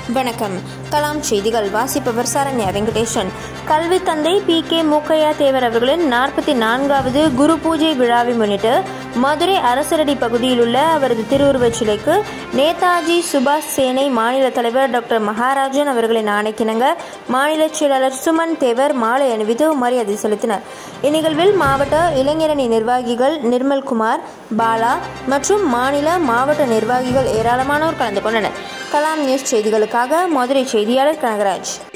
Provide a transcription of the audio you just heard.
வணக்கம் கலாம் செய்திகள் வாசிப்பவர் சரண்யா வெங்கடேசன் கல்வி தந்தை பி கே மூக்கையா தேவர் அவர்களின் நாற்பத்தி நான்காவது குரு பூஜை விழாவை முன்னிட்டு மதுரை அரசரடி பகுதியில் உள்ள அவரது திருவுருவச் சிலைக்கு நேதாஜி சுபாஷ் சேனை மாநில தலைவர் டாக்டர் மகாராஜன் அவர்களின் ஆணைக்கிணங்க மாநில செயலாளர் சுமன் தேவர் மாலை அணிவித்து மரியாதை செலுத்தினர் இந்நிகழ்வில் மாவட்ட இளைஞரணி நிர்வாகிகள் நிர்மல்குமார் பாலா மற்றும் மாநில மாவட்ட நிர்வாகிகள் ஏராளமானோர் கலந்து கொண்டனர் கலாம் நியூஸ் செய்திகளுக்காக மதுரை செய்தியாளர் கனகராஜ்